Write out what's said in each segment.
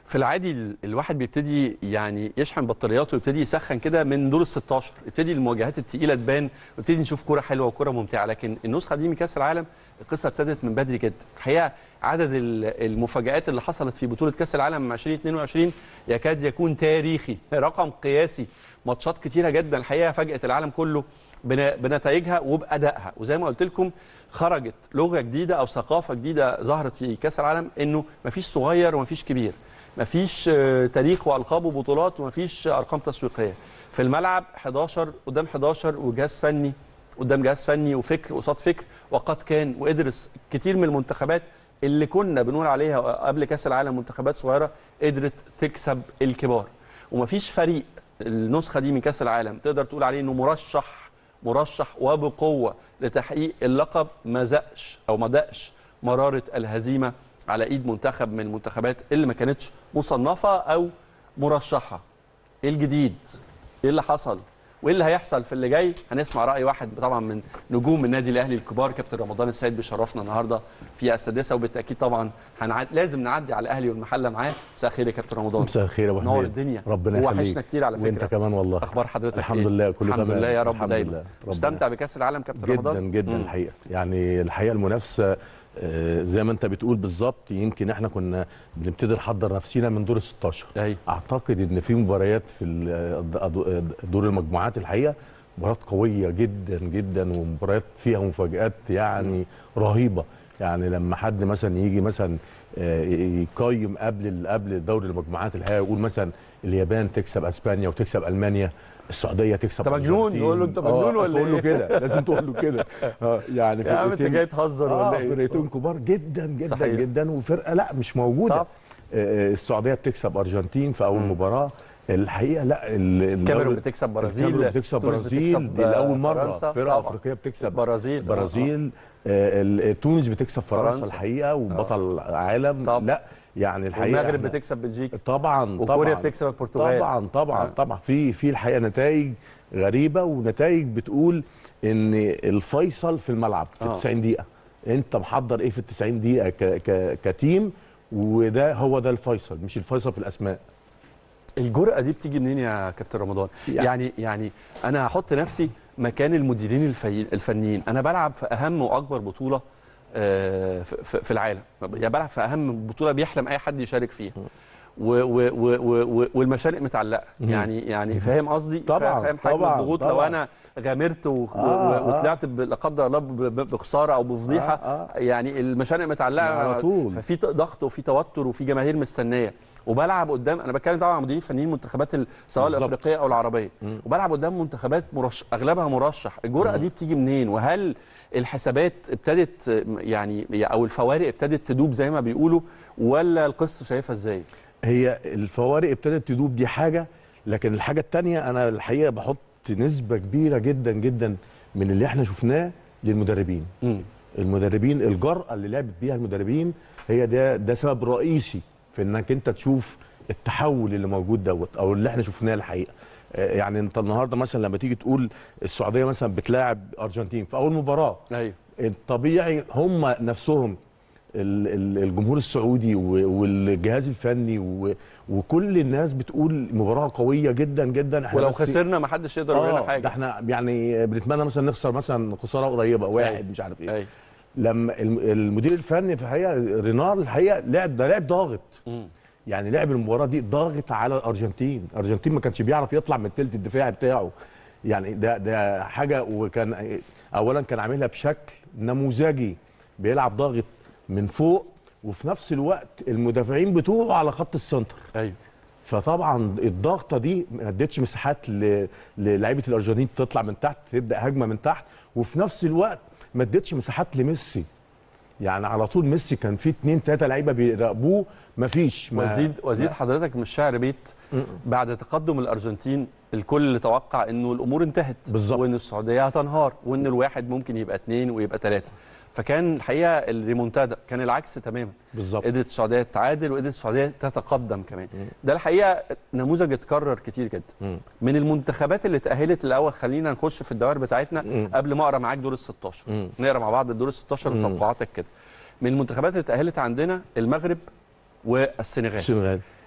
في العادي ال- الواحد بيبتدي يعني يشحن بطارياته ويبتدي يسخن كده من دور ال 16 يبتدي المواجهات الثقيله تبان ويبتدي نشوف كوره حلوه وكوره ممتعه لكن النسخه دي من كاس العالم القصه ابتدت من بدري جدا الحقيقه عدد ال- المفاجات اللي حصلت في بطوله كاس العالم 2022 يكاد يكون تاريخي رقم قياسي ماتشات كتيره جدا الحقيقه فاجات العالم كله بن- بنتائجها وبادائها وزي ما قلت لكم خرجت لغه جديده او ثقافه جديده ظهرت في كاس العالم انه مفيش صغير ومفيش كبير مفيش آه، تاريخ والقاب وبطولات ومفيش ارقام تسويقيه في الملعب 11 قدام 11 وجهاز فني قدام جهاز فني وفكر قصاد فكر وقد كان وقدر كتير من المنتخبات اللي كنا بنقول عليها قبل كاس العالم منتخبات صغيره قدرت تكسب الكبار ومفيش فريق النسخه دي من كاس العالم تقدر تقول عليه انه مرشح مرشح وبقوه لتحقيق اللقب ما زقش او ما دقش مراره الهزيمه على ايد منتخب من المنتخبات اللي ما كانتش مصنفه او مرشحه ايه الجديد ايه اللي حصل وايه اللي هيحصل في اللي جاي هنسمع راي واحد طبعا من نجوم النادي الاهلي الكبار كابتن رمضان السيد بيشرفنا النهارده في السادسه وبالتاكيد طبعا هنعد... لازم نعدي على الاهلي والمحله معاه مساء الخير يا كابتن رمضان مساء الخير يا ابو حميد نور الدنيا ربنا يخليك وحشنا كتير على فكره وانت كمان والله اخبار حضرتك الحمد إيه؟ لله كله الحمد تمام لله يا رب الحمد دايما لله. ربنا- مستمتع بكاس العالم كابتن جدا رمضان جدا مم. الحقيقه يعني الحقيقه المنافسه آه، زي ما انت بتقول بالظبط يمكن احنا كنا بنبتدي نحضر نفسينا من دور ال 16 أيوة. اعتقد ان في مباريات في ال- دور المجموعات الحقيقه مباريات قويه جدا جدا ومباريات فيها مفاجات يعني رهيبه يعني لما حد مثلا يجي مثلا آه، يقيم قبل ال- قبل دوري المجموعات الحقيقه يقول مثلا اليابان تكسب اسبانيا وتكسب المانيا السعوديه تكسب أنت مجنون، الأرجنتين. يقول له أنت مجنون آه، ولا تقول له إيه؟ كده لازم تقول له كده آه، يعني يا عم انت فرقتين- جاي تهزر آه ولا ايه؟ فرقتين كبار جدا جدا صحيح. جدا وفرقه لا مش موجوده طب. آه، السعوديه بتكسب ارجنتين في اول مباراه الحقيقه لا ال- الكاميرون الدوري- بتكسب برازيل الكاميرون بتكسب تونس برازيل بتكسب دي لاول مره فرنسا. فرقه طبعا. افريقيه بتكسب برازيل. برازيل آه، ال- تونس بتكسب فرنسا فرنسا. الحقيقه وبطل عالم طبعا. لا يعني الحقيقه والمغرب إحنا- بتكسب بلجيكا طبعا وكوريا طبعا بتكسب البرتغال طبعا طبعا آه. آه. طبعا في في الحقيقه نتائج غريبه ونتائج بتقول ان الفيصل في الملعب في آه. 90 دقيقه انت محضر ايه في ال 90 دقيقه ك ك كتيم وده هو ده الفيصل مش الفيصل في الاسماء الجرأة دي بتيجي منين يا كابتن رمضان؟ يعني- يعني يعني انا هحط نفسي مكان المديرين الفي... الفنيين، انا بلعب في اهم واكبر بطولة آه، في في- في العالم، يعني بلعب في اهم بطولة بيحلم اي حد يشارك فيها. و و و و و والمشارق متعلقه مم. يعني يعني فاهم قصدي طبعاً، فاهم حجم طبعاً، الضغوط لو طبعاً. انا غامرت و... و... آه، آه. وطلعت ب- لا قدر الله ب- ب- بخساره او بفضيحه آه، يعني المشارق متعلقه على طول. ففي ضغط وفي توتر وفي جماهير مستنيه وبلعب قدام انا بتكلم طبعا عن مديرين فنيين منتخبات ال- سواء بالظبط. الافريقيه او العربيه مم. وبلعب قدام منتخبات مرش... اغلبها مرشح الجرأه مم. دي بتيجي منين وهل الحسابات ابتدت يعني او الفوارق ابتدت تدوب زي ما بيقولوا ولا القصه شايفها ازاي هي الفوارق ابتدت تدوب دي حاجه لكن الحاجه الثانيه انا الحقيقه بحط نسبه كبيره جدا جدا من اللي احنا شفناه للمدربين مم. المدربين الجرأة اللي لعبت بيها المدربين هي ده ده سبب رئيسي في انك انت تشوف التحول اللي موجود دوت او اللي احنا شفناه الحقيقه آه، يعني انت النهارده مثلا لما تيجي تقول السعوديه مثلا بتلاعب ارجنتين في اول مباراه ايوه الطبيعي هم نفسهم ال- ال- الجمهور السعودي و- والجهاز الفني و- وكل الناس بتقول مباراه قويه جدا جدا احنا ولو بس- خسرنا ما حدش يقدر يقول لنا اه ده حاجه احنا يعني بنتمنى مثلا نخسر مثلا خساره قريبه واحد أيوة. مش عارف ايه ايوه لما الم- المدير الفني في الحقيقه رينار الحقيقه لعب ده لعب ضاغط مم. يعني لعب المباراه دي ضاغط على الارجنتين الارجنتين ما كانش بيعرف يطلع من الثلث الدفاعي بتاعه يعني ده ده حاجه وكان اولا كان عاملها بشكل نموذجي بيلعب ضاغط من فوق وفي نفس الوقت المدافعين بتوعه على خط السنتر ايوه فطبعا الضغطه دي ما ادتش مساحات ل- للاعيبه الارجنتين تطلع من تحت تبدا هجمه من تحت وفي نفس الوقت ما ادتش مساحات لميسي يعني على طول ميسي كان في اتنين تلاته لعيبه بيراقبوه مفيش ما وزيد وزيد ما- حضرتك من الشعر بيت بعد تقدم الارجنتين الكل توقع انه الامور انتهت بالظبط. وان السعوديه هتنهار وان الواحد ممكن يبقى اثنين ويبقى ثلاثه فكان الحقيقه الريمونتادا كان العكس تماما بالظبط قدرت السعوديه تتعادل وقدرت السعوديه تتقدم كمان ده الحقيقه نموذج اتكرر كتير جدا مم. من المنتخبات اللي تاهلت الاول خلينا نخش في الدوائر بتاعتنا مم. قبل ما اقرا معاك دور ال 16 مم. نقرا مع بعض الدور ال 16 مم. وتوقعاتك كده من المنتخبات اللي تاهلت عندنا المغرب والسنغال السنغال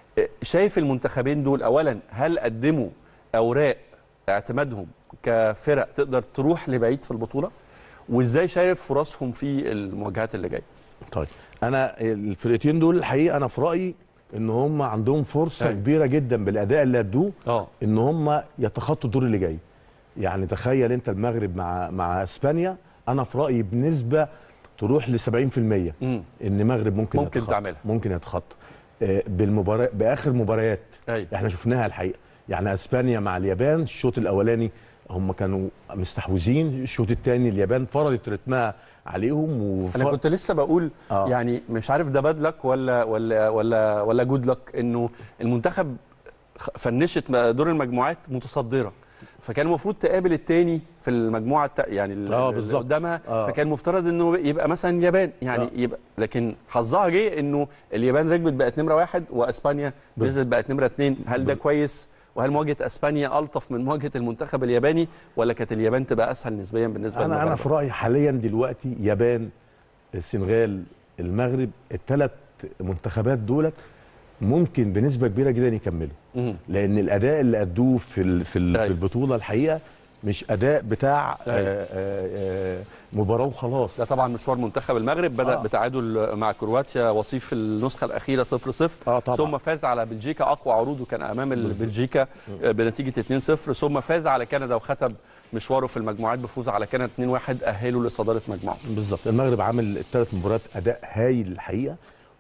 شايف المنتخبين دول اولا هل قدموا اوراق اعتمادهم كفرق تقدر تروح لبعيد في البطوله وازاي شايف فرصهم في المواجهات اللي جايه طيب انا الفرقتين دول الحقيقه انا في رايي ان هم عندهم فرصه أيوة. كبيره جدا بالاداء اللي ادوه اه ان هم يتخطوا الدور اللي جاي يعني تخيل انت المغرب مع مع اسبانيا انا في رايي بنسبه تروح ل 70% امم ان المغرب ممكن ممكن يتخطى. تعملها. ممكن يتخطى آه، بالمباراه باخر مباريات ايوه احنا شفناها الحقيقه يعني اسبانيا مع اليابان الشوط الاولاني هم كانوا مستحوذين الشوط الثاني اليابان فرضت رتمها عليهم وف... انا كنت لسه بقول آه. يعني مش عارف ده باد لك ولا ولا ولا ولا جود لك انه المنتخب خ- فنشت م- دور المجموعات متصدره فكان المفروض تقابل التاني في المجموعه التا... يعني ال- آه، اللي بالظبط. قدامها آه. فكان مفترض انه يبقى مثلا اليابان يعني آه. يبقى لكن حظها جه انه اليابان ركبت بقت نمره واحد واسبانيا بز- نزلت بقت نمره اثنين هل ده بز- كويس وهل مواجهه اسبانيا الطف من مواجهه المنتخب الياباني ولا كانت اليابان تبقى اسهل نسبيا بالنسبه انا انا للمغرب؟ في رايي حاليا دلوقتي يابان السنغال المغرب الثلاث منتخبات دولت ممكن بنسبه كبيره جدا يكملوا مم. لان الاداء اللي ادوه في ال- في ال- أيوة. في البطوله الحقيقه مش اداء بتاع أيوة. آه، آه، آه، مباراه وخلاص ده طبعا مشوار منتخب المغرب بدا آه. بتعادل مع كرواتيا وصيف النسخه الاخيره 0 0 اه طبعا ثم فاز على بلجيكا اقوى عروضه كان امام بلجيكا بنتيجه 2 0 ثم فاز على كندا وختم مشواره في المجموعات بفوز على كندا 2 1 اهله لصداره مجموعته بالظبط المغرب عامل الثلاث مباريات اداء هايل الحقيقه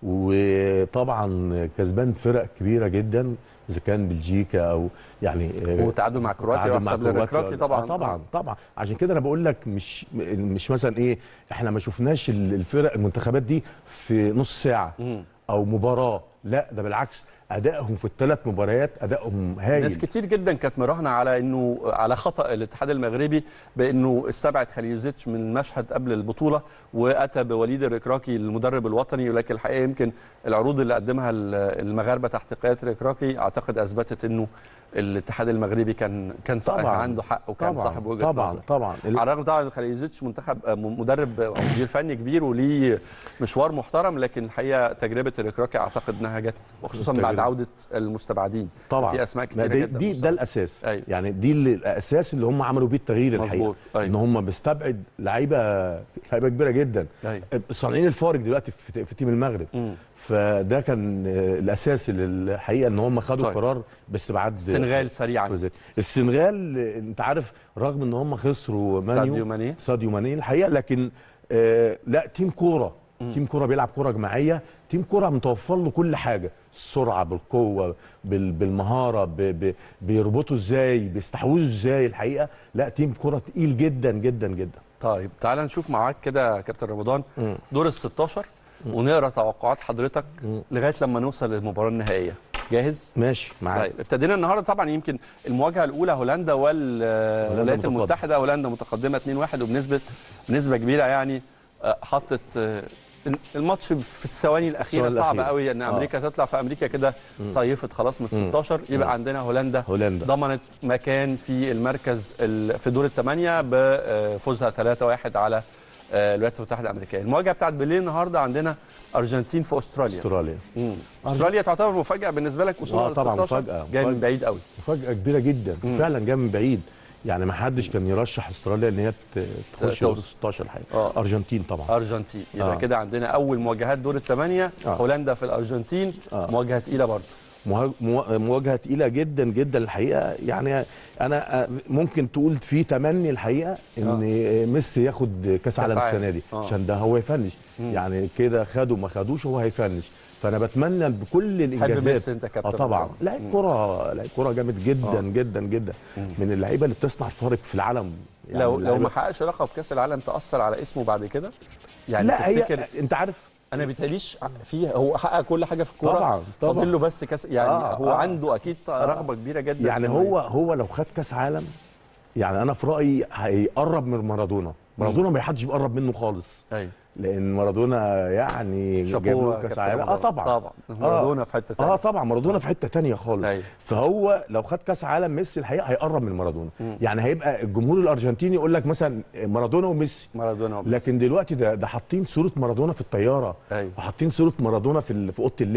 وطبعا كسبان فرق كبيره جدا اذا كان بلجيكا او يعني آه، وتعادل مع كرواتيا تعادل مع وحسب كرواتيا. للكرواتي طبعا آه طبعا طبعا عشان كده انا بقول لك مش مش مثلا ايه احنا ما شفناش ال- الفرق المنتخبات دي في نص ساعه مم. او مباراه لا ده بالعكس ادائهم في الثلاث مباريات ادائهم هايل ناس كتير جدا كانت مراهنه على انه على خطا الاتحاد المغربي بانه استبعد خليوزيتش من المشهد قبل البطوله واتى بوليد الركراكي المدرب الوطني ولكن الحقيقه يمكن العروض اللي قدمها ال- المغاربه تحت قياده الركراكي اعتقد اثبتت انه الاتحاد المغربي كان كان صح- طبعاً. عنده حق وكان طبعا صاحب وجهه طبعا نظر. طبعا ال- على الرغم طبعا ان خليوزيتش منتخب مدرب او مدير فني كبير وليه مشوار محترم لكن الحقيقه تجربه الركراكي اعتقد انها جت وخصوصا بعد التجربة. عوده المستبعدين طبعا في اسماء لا، كتيره دي, جدا دي مصابة. ده الاساس أيوة. يعني دي اللي الاساس اللي هم عملوا بيه التغيير الحقيقه مظبوط ان ايوه هم بيستبعد لعيبه لعيبه كبيره جدا ايوه صانعين الفارق دلوقتي في, في تيم المغرب مم. فده كان آه، الاساس اللي الحقيقه ان هم خدوا طيب. قرار باستبعاد السنغال سريعا كروزيت. السنغال آه، انت عارف رغم ان هم خسروا ساديو مانيو ماني ساديو ماني الحقيقه لكن آه لا تيم كوره مم. تيم كوره بيلعب كوره جماعيه تيم كوره متوفر له كل حاجه السرعه بالقوه بال بالمهاره ب ب بيربطوا ازاي بيستحوذوا ازاي الحقيقه لا تيم كوره تقيل جدا جدا جدا طيب تعال نشوف معاك كده يا كابتن رمضان مم. دور ال 16 ونقرا توقعات حضرتك مم. لغايه لما نوصل للمباراه النهائيه جاهز؟ ماشي معاك طيب ابتدينا النهارده طبعا يمكن المواجهه الاولى هولندا والولايات متقدمة. المتحده هولندا متقدمه 2-1 وبنسبه بنسبه كبيره يعني آه، حطت آه، الماتش في الثواني الاخيره الثواني صعب الأخيرة. قوي ان آه. امريكا تطلع في امريكا كده صيفت خلاص من مم. 16 يبقى مم. عندنا هولندا هولندا ضمنت مكان في المركز ال- في دور الثمانيه بفوزها 3-1 على آه، الولايات المتحده الامريكيه المواجهه بتاعت بالليل النهارده عندنا ارجنتين في استراليا استراليا مم. استراليا تعتبر مفاجاه بالنسبه لك وصولها آه، طبعاً ل 16 مفاجأة. جاي من مفاجأة. بعيد قوي مفاجاه كبيره جدا مم. فعلا جايه من بعيد يعني ما حدش كان يرشح استراليا ان هي ت- تخش دور توصل. 16 الحقيقه آه. ارجنتين طبعا ارجنتين يبقى آه. كده عندنا اول مواجهات دور الثمانيه آه. هولندا في الارجنتين آه. مواجهه تقيله برضه مها- موا- مواجهه تقيله جدا جدا الحقيقه يعني انا آه، ممكن تقول في تمني الحقيقه ان ميسي ياخد كاس عالم عالم. السنه دي آه. عشان ده هو يفنش مم. يعني كده خده ما خدوش هو هيفنش فانا بتمنى بكل الانجازات ميسي أنت كابتن اه طبعا طبعاً. لعيب مم. كره لعيب كره جامد جدا آه. جدا جدا مم. من اللعيبه اللي بتصنع الفارق في العالم يعني لو لو اللعيبة- ما حققش لقب كاس العالم تاثر على اسمه بعد كده يعني لا تفتكر هي انت عارف انا بيتهيأليش فيه هو حقق كل حاجه في الكوره طبعا طبعا فاضل له بس كاس يعني آه، هو آه. عنده اكيد رغبه كبيره جدا يعني في إنه هو هو لو خد كاس عالم يعني انا في رايي هيقرب من مارادونا مارادونا ما حدش بيقرب منه خالص ايوه لان مارادونا يعني جاب شابوه له كاس كابتن عالم اه رمضان. طبعا طبعا مارادونا في حته اه ثانيه طبعا مارادونا في حته تانية خالص أيوة. فهو لو خد كاس عالم ميسي الحقيقه هيقرب من مارادونا مم. يعني هيبقى الجمهور الارجنتيني يقول لك مثلا مارادونا وميسي مارادونا وبس. لكن دلوقتي ده ده حاطين صوره مارادونا في الطياره ايوه وحاطين صوره مارادونا في ال- في اوضه اللبس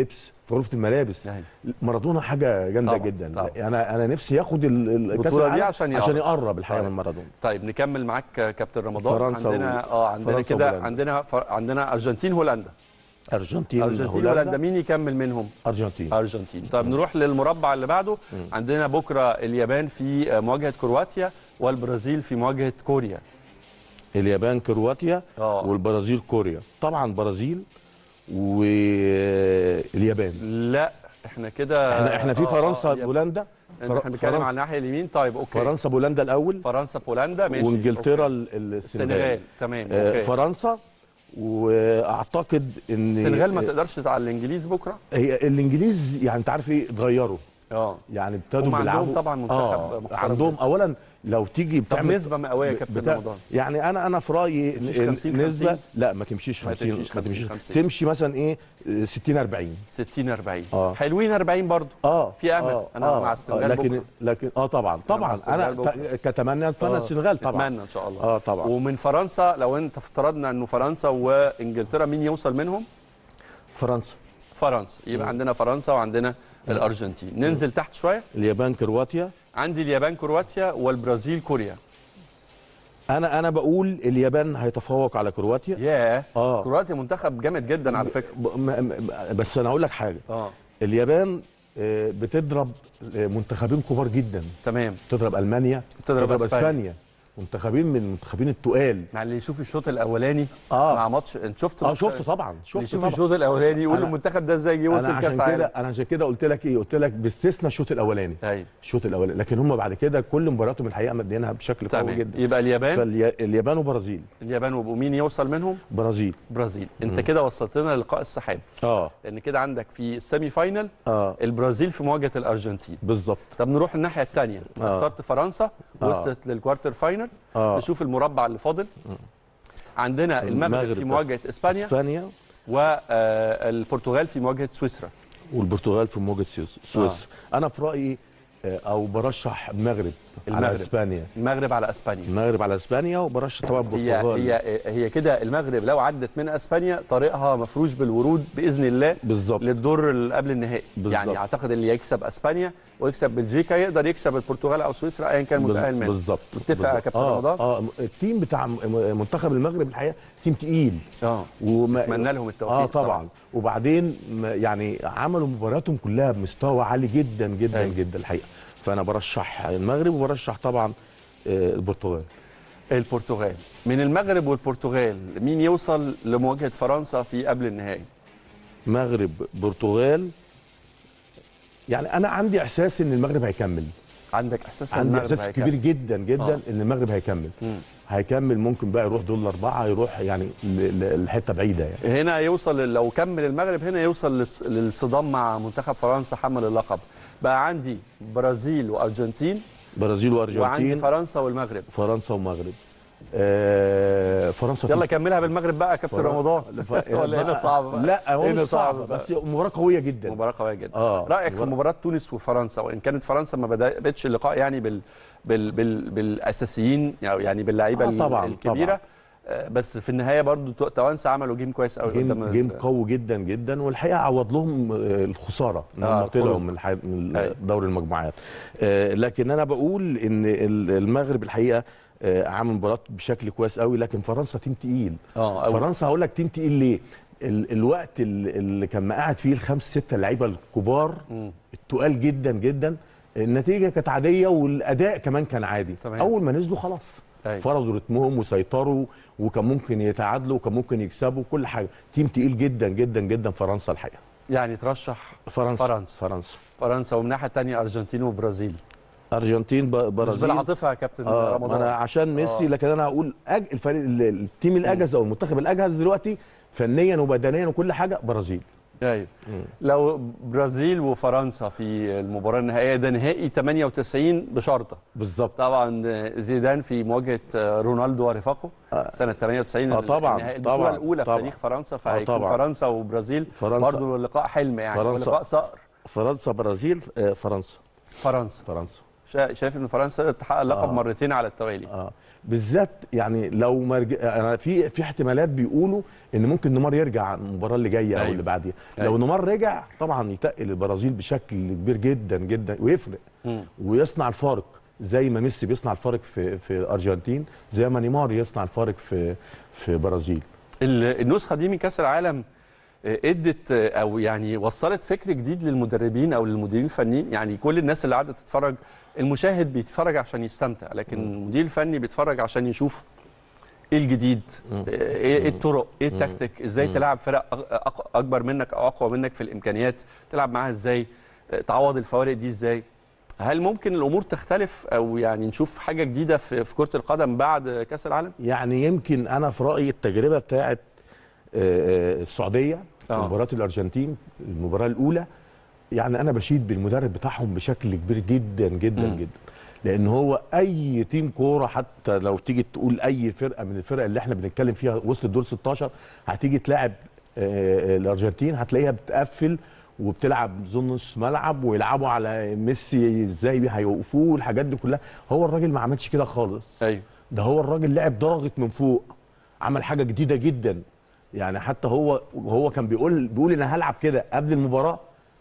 في غرفه الملابس أيوة. مارادونا حاجه جامده طبعاً، جدا طبعاً. انا انا نفسي ياخد ال- ال- كاس البطولة دي العالم عشان عشان يقرب. يقرب الحقيقه طيب. من مارادونا طيب نكمل معاك كابتن رمضان فرنسا عندنا و- اه عندنا فرنسا كده وهولندا. عندنا ف... عندنا ارجنتين هولندا ارجنتين ارجنتين هولندا مين يكمل منهم ارجنتين ارجنتين طيب نروح للمربع اللي بعده عندنا بكره اليابان في مواجهه كرواتيا والبرازيل في مواجهه كوريا اليابان كرواتيا آه. والبرازيل كوريا طبعا برازيل واليابان لا احنا كده احنا احنا في آه، فرنسا آه، اليابان. بولندا احنا فر- بنتكلم فرنسا- على الناحيه اليمين طيب اوكي فرنسا بولندا الاول فرنسا بولندا ماشي وانجلترا أوكي. ال- السنغال السنغال تمام آه، اوكي فرنسا واعتقد ان السنغال ما تقدرش على الانجليز بكره هي الانجليز يعني انت عارف ايه اتغيروا اه يعني ابتدوا هم عندهم بيلعبوا طبعا منتخب آه محترم عندهم جداً. اولا لو تيجي طب بتعمل نسبه مئويه يا كابتن بتاع رمضان يعني انا انا في رايي تمشيش ن- 50 نسبه 50 لا ما تمشيش ما 50 تمشيش ما تمشيش 50 50. تمشي مثلا ايه 60 40 60 40 آه. حلوين 40 برضه اه في أمل. آه أنا مع السنغال لكن بكرة. لكن اه طبعا طبعا السنغال انا بكرة. ت- كتمنى اتمنى آه. السنغال طبعا اتمنى ان شاء الله اه طبعا ومن فرنسا لو انت افترضنا انه فرنسا وانجلترا مين يوصل منهم فرنسا فرنسا يبقى عندنا فرنسا وعندنا الارجنتين ننزل تحت شويه اليابان كرواتيا عندي اليابان كرواتيا والبرازيل كوريا انا انا بقول اليابان هيتفوق على كرواتيا ياه اه كرواتيا منتخب جامد جدا على فكره ب- م- م- بس انا اقول لك حاجه اه اليابان آه، بتضرب آه، منتخبين كبار جدا تمام تضرب المانيا بتضرب تضرب إسبانيا. اسبانيا منتخبين من المنتخبين التقال مع اللي يشوف الشوط الاولاني آه. مع ماتش انت شفت اه ماتش- شفته طبعا اللي شفته يشوف طبعا الشوط الاولاني يقول أنا- المنتخب ده ازاي جه انا وصل عشان كاس عالم كده انا عشان كده قلت لك ايه قلت لك باستثناء الشوط الاولاني ايوه الشوط الاولاني لكن هم بعد كده كل مباراتهم الحقيقه مدينها بشكل قوي تمام جدا يبقى اليابان فاليابان وبرازيل اليابان ويبقوا مين يوصل منهم برازيل برازيل انت كده وصلتنا للقاء السحاب اه لان كده عندك في السيمي فاينل اه البرازيل في مواجهه الارجنتين بالظبط طب نروح الناحيه الثانيه آه. اخترت فرنسا آه. وصلت للكوارتر فاينل اه نشوف المربع اللي فاضل عندنا المغرب في بس. مواجهه اسبانيا اسبانيا والبرتغال في مواجهه سويسرا والبرتغال في مواجهه سويس- سويسرا انا في رايي آه، او برشح المغرب, على المغرب. اسبانيا المغرب على اسبانيا المغرب على اسبانيا وبرشح طبعا هي البرتغال هي هي كده المغرب لو عدت من اسبانيا طريقها مفروش بالورود باذن الله بالظبط للدور اللي قبل النهائي بالظبط. يعني اعتقد اللي يكسب اسبانيا ويكسب بلجيكا يقدر يكسب البرتغال او سويسرا ايا كان بز- متاهل منه بالظبط متفق يا بالظبط. كابتن آه رمضان؟ اه التيم بتاع م- منتخب المغرب الحقيقه تيم تقيل اه وما اتمنى لهم التوفيق اه بصراحة. طبعا وبعدين ما- يعني عملوا مبارياتهم كلها بمستوى عالي جدا جدا أيوة. جدا الحقيقه فانا برشح المغرب وبرشح طبعا آه، البرتغال البرتغال من المغرب والبرتغال مين يوصل لمواجهه فرنسا في قبل النهائي مغرب برتغال يعني انا عندي احساس ان المغرب هيكمل عندك احساس إن عندي المغرب احساس هيكمل؟ كبير جدا جدا آه. ان المغرب هيكمل مم. هيكمل ممكن بقى يروح دول الاربعه يروح يعني ل- ل- لحته بعيده يعني هنا يوصل لو كمل المغرب هنا يوصل للص- للصدام مع منتخب فرنسا حمل اللقب بقى عندي برازيل وارجنتين برازيل وعندي وارجنتين فرنسا والمغرب فرنسا ومغرب آه فرنسا يلا كملها بالمغرب بقى يا كابتن فرنسا- رمضان ف- ولا هنا بقى- صعب بقى؟ لا هو هنا مش صعب بقى. بس مباراه قويه جدا مباراه قويه جدا اه رايك في مباراة- مباراه تونس وفرنسا وان كانت فرنسا ما بداتش اللقاء يعني بال بال بال بالاساسيين يعني باللعيبه آه طبعاً، الكبيره طبعاً. آه، بس في النهايه برضو تو- توانسه عملوا جيم كويس قوي جيم, قدام جيم قوي جدا جدا والحقيقه عوض لهم آه، الخساره ان آه، هم طلعوا الخروج. من الح- من أيوة. دوري المجموعات آه، لكن انا بقول ان ال- المغرب الحقيقه آه، عامل مباراه بشكل كويس قوي لكن فرنسا تيم تقيل اه أوي. فرنسا هقول لك تيم تقيل ليه ال- الوقت ال- اللي كان مقعد فيه الخمس ستة لعيبه الكبار مم. التقال جدا جدا النتيجه كانت عاديه والاداء كمان كان عادي تمام. اول ما نزلوا خلاص أيوة. فرضوا رتمهم وسيطروا وكان ممكن يتعادلوا وكان ممكن يكسبوا كل حاجه تيم تقيل جدا جدا جدا فرنسا الحقيقه يعني ترشح فرنسا فرنسا. فرنسا فرنسا ومن الناحيه الثانيه ارجنتين وبرازيل ارجنتين ب- مش برازيل بالعاطفه يا كابتن اه ما رمضان انا عشان ميسي آه. لكن انا هقول أج... الفريق ال- التيم الاجهز او المنتخب الاجهز دلوقتي فنيا وبدنيا وكل حاجه برازيل ايوه لو برازيل وفرنسا في المباراه النهائيه ده نهائي 98 بشرطه بالظبط طبعا زيدان في مواجهه رونالدو ورفاقه سنه 98 آه طبعا، النهائي- البطوله طبعا، الاولى طبعا. في تاريخ فرنسا فهيكون طبعا. فرنسا وبرازيل فرنسا- برضه لقاء حلم يعني فرنسا- لقاء صقر فرنسا برازيل آه، فرنسا فرنسا فرنسا شا- شايف ان فرنسا تحقق اللقب آه. مرتين على التوالي اه بالذات يعني لو ما رج... انا في في احتمالات بيقولوا ان ممكن نيمار يرجع المباراه اللي جايه او أيوة. اللي بعديها أيوة. لو نيمار رجع طبعا يتقل البرازيل بشكل كبير جدا جدا ويفرق مم. ويصنع الفارق زي ما ميسي بيصنع الفارق في في الارجنتين زي ما نيمار يصنع الفارق في في برازيل ال- النسخه دي من كاس العالم آه، ادت آه، او يعني وصلت فكر جديد للمدربين او للمديرين الفنيين يعني كل الناس اللي قاعده تتفرج المشاهد بيتفرج عشان يستمتع لكن المدير الفني بيتفرج عشان يشوف ايه الجديد آه، ايه إيه الطرق ايه التكتيك ازاي تلعب فرق أق- أق- اكبر منك او اقوى منك في الامكانيات تلعب معاها ازاي آه، تعوض الفوارق دي ازاي هل ممكن الامور تختلف او يعني نشوف حاجه جديده في في كره القدم بعد كاس العالم يعني يمكن انا في رايي التجربه بتاعت آه، آه، السعوديه في آه. مباراه الارجنتين المباراه الاولى يعني انا بشيد بالمدرب بتاعهم بشكل كبير جدا جدا مم. جدا لان هو اي تيم كوره حتى لو تيجي تقول اي فرقه من الفرق اللي احنا بنتكلم فيها وسط الدور 16 هتيجي تلاعب آه، الارجنتين هتلاقيها بتقفل وبتلعب زون نص ملعب ويلعبوا على ميسي ازاي هيوقفوه والحاجات دي كلها هو الراجل ما عملش كده خالص ايوه ده هو الراجل لعب ضاغط من فوق عمل حاجه جديده جدا يعني حتى هو هو كان بيقول بيقول انا هلعب كده قبل المباراه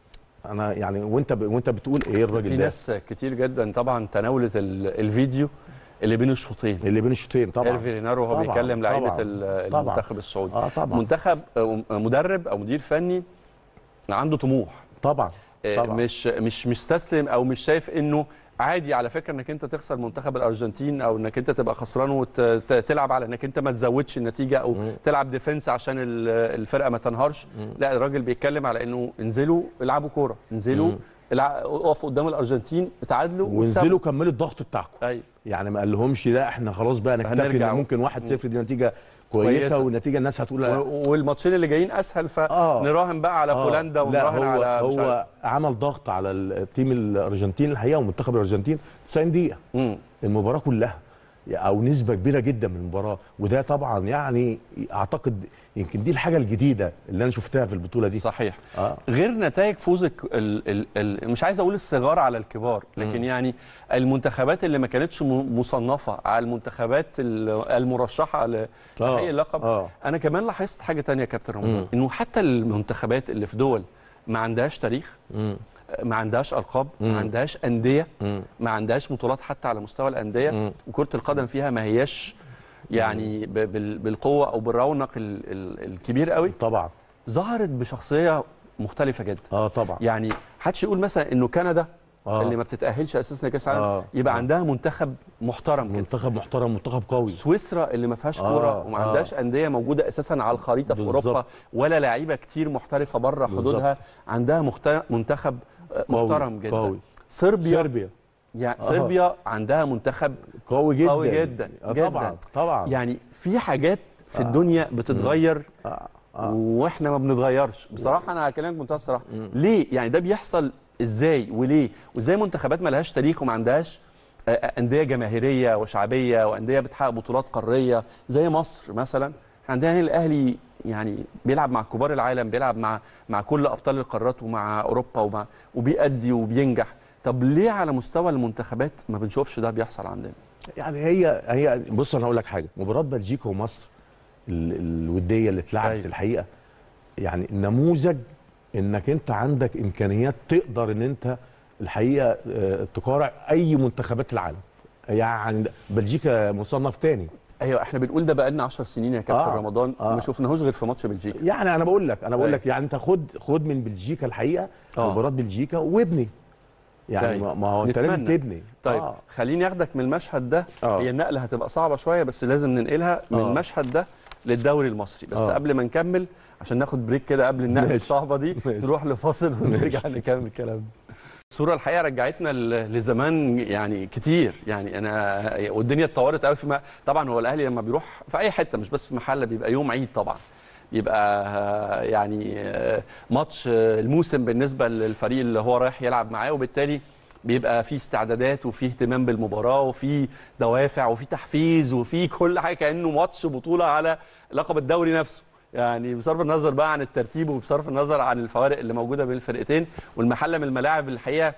انا يعني وانت ب... وانت بتقول ايه الراجل في ده ناس كتير جدا طبعا تناولت ال- الفيديو اللي بين الشوطين اللي بين الشوطين طبعا ايرفي رينارو وهو طبعاً، بيكلم لعيبه طبعاً، ال- طبعاً. المنتخب السعودي اه طبعا منتخب آه، مدرب او مدير فني عنده طموح طبعا آه، طبعا مش مش مستسلم او مش شايف انه عادي على فكره انك انت تخسر منتخب الارجنتين او انك انت تبقى خسران وتلعب على انك انت ما تزودش النتيجه او مم. تلعب ديفنس عشان ال- الفرقه ما تنهارش لا الراجل بيتكلم على انه انزلوا العبوا كوره انزلوا مم. الع- اقفوا قدام الارجنتين اتعادلوا وانزلوا كملوا الضغط بتاعكم ايوه يعني ما قالهمش لا احنا خلاص بقى نكتفي هنرجع. ان ممكن 1-0 دي نتيجه كويسه, كويسة. والنتيجه الناس هتقول لا و- والماتشين اللي جايين اسهل آه. فنراهن بقى على آه، بولندا لا ونراهن هو على مش عارف. هو عمل ضغط على التيم الارجنتين الحقيقه ومنتخب الارجنتين 90 دقيقه مم. المباراه كلها او نسبه كبيره جدا من المباراه وده طبعا يعني اعتقد يمكن دي الحاجه الجديده اللي انا شفتها في البطوله دي صحيح اه غير نتائج فوز ال ال ال مش عايز اقول الصغار على الكبار لكن مم. يعني المنتخبات اللي ما كانتش م- مصنفه على المنتخبات ال- المرشحه لتحقيق اللقب اه انا كمان لاحظت حاجه تانية يا كابتن رمضان مم. انه حتى المنتخبات اللي في دول ما عندهاش تاريخ مم. ما عندهاش القاب مم. ما عندهاش انديه مم. ما عندهاش بطولات حتى على مستوى الانديه مم. وكره القدم فيها ما هياش يعني ب- بال- بالقوه او بالرونق ال- ال- الكبير قوي طبعا ظهرت بشخصيه مختلفه جدا اه طبعا يعني محدش يقول مثلا انه كندا آه. اللي ما بتتاهلش اساسا لكاس العالم آه. يبقى آه. عندها منتخب محترم كده منتخب محترم منتخب قوي سويسرا اللي ما فيهاش آه، كوره وما آه. عندهاش انديه موجوده اساسا على الخريطه في بالظبط. اوروبا ولا لعيبه كتير محترفه بره حدودها عندها مخت... منتخب آه، قوي، محترم جدا قوي. صربيا صربيا يعني آه. صربيا عندها منتخب قوي جدا قوي جدا، آه جدا. طبعا طبعا يعني في حاجات في الدنيا بتتغير آه. آه. واحنا ما بنتغيرش بصراحه انا هكلمك بمنتهى الصراحه ليه يعني ده بيحصل ازاي وليه وازاي منتخبات ما لهاش تاريخ وما عندهاش آه، آه، انديه جماهيريه وشعبيه وانديه بتحقق بطولات قاريه زي مصر مثلا احنا عندنا هنا الاهلي يعني بيلعب مع كبار العالم بيلعب مع مع كل ابطال القارات ومع اوروبا ومع وبيأدي وبينجح طب ليه على مستوى المنتخبات ما بنشوفش ده بيحصل عندنا يعني هي هي بص انا هقول لك حاجه مباراه بلجيكا ومصر ال- الوديه اللي اتلعبت أيوة. الحقيقه يعني نموذج انك انت عندك امكانيات تقدر ان انت الحقيقه آه، تقارع اي منتخبات العالم يعني بلجيكا مصنف تاني ايوه احنا بنقول ده بقالنا 10 سنين يا كابتن آه، رمضان آه. ما شفناهوش غير في ماتش بلجيكا يعني انا بقول لك انا بقول أيوة. لك يعني انت خد خد من بلجيكا الحقيقه آه. مباراه بلجيكا وابني يعني طيب. ما- ما هو انت لازم نتمنى. تبني طيب آه. آه. خليني اخدك من المشهد ده آه. هي النقله هتبقى صعبه شويه بس لازم ننقلها من آه. المشهد ده للدوري المصري بس آه. قبل ما نكمل عشان ناخد بريك كده قبل النقله ماشي. الصعبه دي ماشي. نروح لفاصل ونرجع نكمل كلامنا الصوره الحقيقه رجعتنا ل- لزمان يعني كتير يعني انا والدنيا اتطورت قوي فيما طبعا هو الاهلي لما بيروح في اي حته مش بس في محله بيبقى يوم عيد طبعا يبقى آه، يعني آه، ماتش آه، الموسم بالنسبه للفريق اللي هو رايح يلعب معاه وبالتالي بيبقى في استعدادات وفي اهتمام بالمباراه وفي دوافع وفي تحفيز وفي كل حاجه كانه ماتش بطوله على لقب الدوري نفسه يعني بصرف النظر بقى عن الترتيب وبصرف النظر عن الفوارق اللي موجوده بين الفرقتين والمحله من الملاعب الحقيقه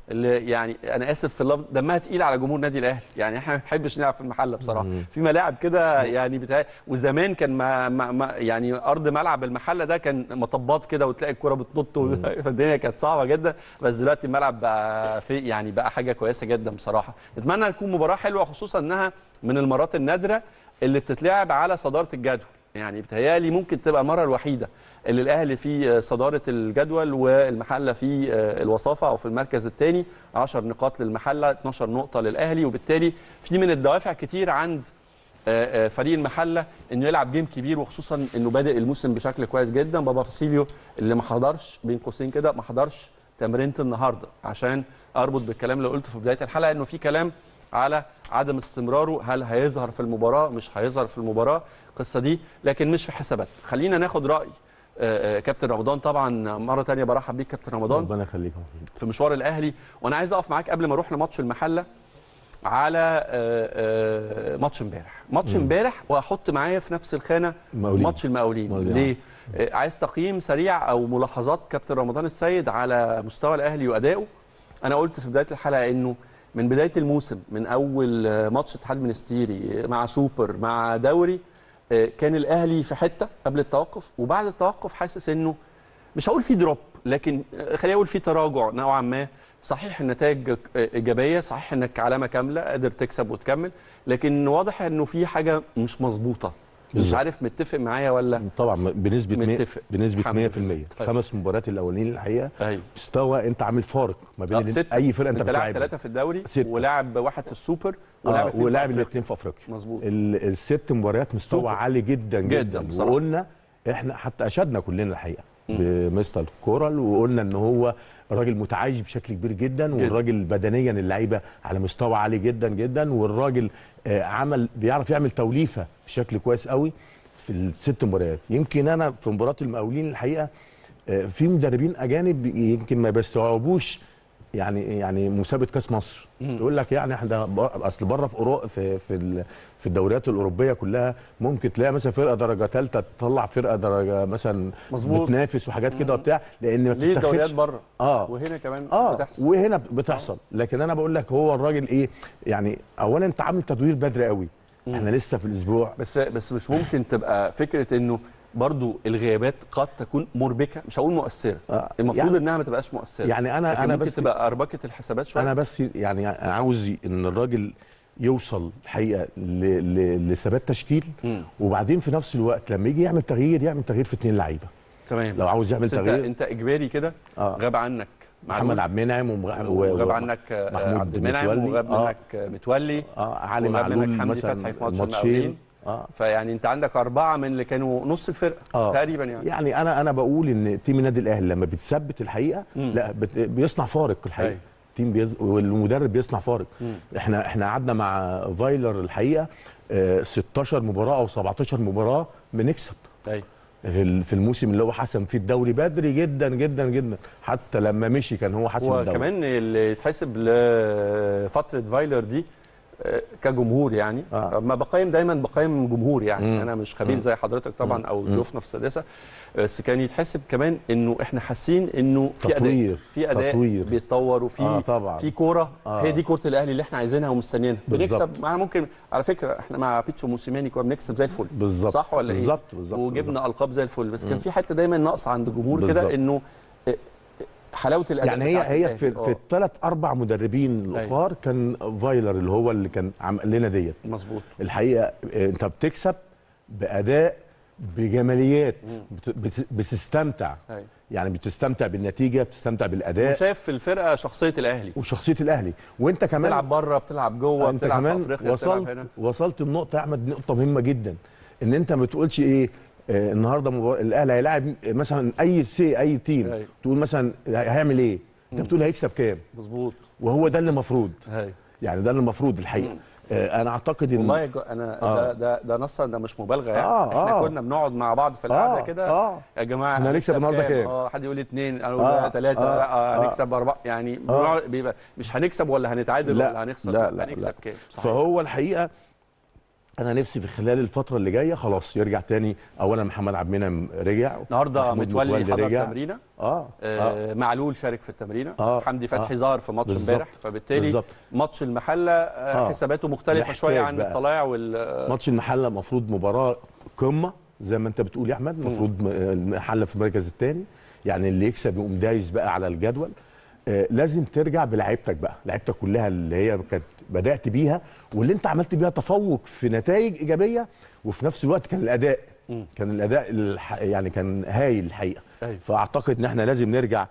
اللي يعني انا اسف في اللفظ دمها تقيل على جمهور النادي الاهلي يعني احنا ما بنحبش نلعب في المحله بصراحه في ملاعب كده يعني بتاع وزمان كان ما ما ما يعني ارض ملعب المحله ده كان مطبات كده وتلاقي الكره بتنط و- فالدنيا كانت صعبه جدا بس دلوقتي الملعب بقى في يعني بقى حاجه كويسه جدا بصراحه نتمنى تكون مباراه حلوه خصوصا انها من المرات النادره اللي بتتلعب على صداره الجدول يعني بتهيالي ممكن تبقى المره الوحيده اللي الاهلي في صداره الجدول والمحله في الوصافه او في المركز الثاني 10 نقاط للمحله 12 نقطه للاهلي وبالتالي في من الدوافع كتير عند آه، آه، فريق المحله انه يلعب جيم كبير وخصوصا انه بادئ الموسم بشكل كويس جدا بابا فاسيليو اللي ما حضرش بين قوسين كده ما حضرش تمرينه النهارده عشان اربط بالكلام اللي قلته في بدايه الحلقه انه في كلام على عدم استمراره هل هيظهر في المباراه مش هيظهر في المباراه القصه دي لكن مش في حسابات خلينا ناخد راي آه، آه، كابتن رمضان طبعا مره تانية برحب بيك كابتن رمضان ربنا يخليك يا محمد. في مشوار الاهلي وانا عايز اقف معاك قبل ما اروح لماتش المحله على آه، آه، ماتش امبارح ماتش امبارح واحط معايا في نفس الخانه المقاولين. ماتش المقاولين المقاولين. ليه آه، عايز تقييم سريع او ملاحظات كابتن رمضان السيد على مستوى الاهلي وادائه انا قلت في بدايه الحلقه انه من بدايه الموسم من اول آه، ماتش اتحاد منستيري مع سوبر مع دوري آه، كان الاهلي في حته قبل التوقف وبعد التوقف حاسس انه مش هقول في دروب لكن خليني اقول في تراجع نوعا ما صحيح النتائج ايجابيه صحيح انك علامه كامله قادر تكسب وتكمل لكن واضح انه في حاجه مش مظبوطه مش بالظبط. عارف متفق معايا ولا طبعا بنسبه 100 متفق. بنسبه 100% الحمد لله. طيب. خمس مباريات الاولانيين الحقيقه ايوه مستوى انت عامل فارق ما بين آه، ال- ستة. اي فرقه انت انت لاعب بتلعبها ثلاثه في الدوري ستة. ولاعب واحد في السوبر ولاعب آه اتنين في ولاعب أفريقيا. الاثنين في افريقيا مظبوط ال- الست مباريات مستوى سوبر. عالي جدا جداً جدا, بصراحة. وقلنا احنا حتى اشدنا كلنا الحقيقه بمستر كورال وقلنا ان هو راجل متعايش بشكل كبير جدا والراجل بدنيا اللعيبه على مستوى عالي جدا جدا والراجل آه، عمل بيعرف يعمل توليفه بشكل كويس قوي في الست مباريات يمكن انا في مباراه المقاولين الحقيقه آه، في مدربين اجانب يمكن ما بيستوعبوش يعني يعني مسابقه كاس مصر يقول لك يعني احنا ب- اصل بره في أورو في في ال- في الدوريات الاوروبيه كلها ممكن تلاقي مثلا فرقه درجه ثالثه تطلع فرقه درجه مثلا مظبوط. بتنافس وحاجات كده وبتاع لان ما ليه دوريات بتتاخدش بره اه وهنا كمان اه بتحصل وهنا بتحصل لكن انا بقول لك هو الراجل ايه يعني اولا انت عامل تدوير بدري قوي احنا لسه في الاسبوع بس بس مش ممكن تبقى فكره انه برضو الغيابات قد تكون مربكه مش هقول مؤثره آه، المفروض يعني- انها ما تبقاش مؤثره يعني أنا- لكن أنا ممكن بس- تبقى اربكه الحسابات شويه انا بس يعني عاوز ان الراجل يوصل الحقيقه ل- ل- لثبات تشكيل مم. وبعدين في نفس الوقت لما يجي يعمل تغيير يعمل تغيير في اثنين لعيبه تمام لو عاوز يعمل بس انت تغيير انت اجباري كده آه. غاب عنك محمد عبد المنعم ومغ- و- وغاب و- عنك آه، محمود عبد المنعم متولي. وغاب آه. منك آه، متولي اه علي وغاب معلول منك حمدي مثلا فتحي في ماتش ماتشين المقاولين. اه فيعني انت عندك اربعه من اللي كانوا نص الفرقه اه تقريبا يعني يعني انا انا بقول ان تيم النادي الاهلي لما بيتثبت الحقيقه مم. لا بت- بيصنع فارق الحقيقه أيوة. تيم بيز... والمدرب بيصنع فارق مم. احنا احنا قعدنا مع فايلر الحقيقه آه 16 مباراه او 17 مباراه بنكسب ايوه في ال- في الموسم اللي هو حسم فيه الدوري بدري جدا جدا جدا حتى لما مشي كان هو حاسم الدوري وكمان اللي يتحسب لفتره فايلر دي آه، كجمهور يعني آه. ما بقيم دايما بقيم جمهور يعني مم. انا مش خبير مم. زي حضرتك طبعا او مم. ضيوفنا في السادسه بس كان يتحسب كمان انه احنا حاسين انه في اداء تطوير في اداء تطوير. بيتطور وفي آه طبعا. في كوره آه. هي دي كوره الاهلي اللي احنا عايزينها ومستنيينها بالظبط. بنكسب مع ممكن على فكره احنا مع بيتسو موسيماني كنا بنكسب زي الفل بالظبط صح ولا ايه بالظبط بالظبط وجبنا القاب زي الفل بس كان مم. في حته دايما ناقصه عند الجمهور كده بالظبط. انه آه، حلاوه الاداء يعني هي بتاعت هي الأهلي. في, في آه. الثلاث اربع مدربين الاخر كان فايلر اللي هو اللي كان عمل لنا ديت مظبوط الحقيقه آه، انت بتكسب باداء بجماليات بت- بت- بتستمتع أيوة. يعني بتستمتع بالنتيجه بتستمتع بالاداء وشايف في الفرقه شخصيه الاهلي وشخصيه الاهلي وانت كمان بتلعب بره بتلعب جوه انت بتلعب في كمان افريقيا بتلعب وصلت هنا وصلت النقطه يا احمد نقطه مهمه جدا ان انت ما تقولش ايه آه النهارده مبار... الاهلي هيلاعب مثلا اي سي اي تيم أيوة. تقول مثلا هيعمل ايه انت بتقول هيكسب كام مظبوط وهو ده اللي المفروض هاي يعني ده اللي المفروض الحقيقه آه انا اعتقد ان والله يا جو... انا آه. ده ده ده نصا ده مش مبالغه يعني آه، احنا آه. كنا بنقعد مع بعض في القعده آه، كده آه. يا جماعه إحنا هنكسب النهارده كام؟ اه حد يقول اثنين انا اقول آه، لا ثلاثه آه، لا آه، آه. هنكسب اربعه يعني بنقعد- بيبقى مش هنكسب ولا هنتعادل لا، ولا هنخسر لا، لا، هنكسب لا. كام صحيح. فهو الحقيقه انا نفسي في خلال الفتره اللي جايه خلاص يرجع تاني اولا محمد عبد المنعم رجع النهارده محمود متولي حضر رجع. التمرينه اه, آه. آه معلول شارك في التمرينه آه، حمدي فتحي آه. ظهر في ماتش بالظبط. امبارح فبالتالي بالظبط. ماتش المحله آه آه. حساباته مختلفه محتاج شويه عن بقى. الطلائع وال ماتش المحله المفروض مباراه قمه زي ما انت بتقول يا احمد المفروض م- المحله في المركز الثاني يعني اللي يكسب يقوم دايس بقى على الجدول آه لازم ترجع بلعيبتك بقى لعيبتك كلها اللي هي كانت بدات بيها واللي انت عملت بيها تفوق في نتائج ايجابيه وفي نفس الوقت كان الاداء كان الاداء الح... يعني كان هايل الحقيقه أيوة. فاعتقد ان احنا لازم نرجع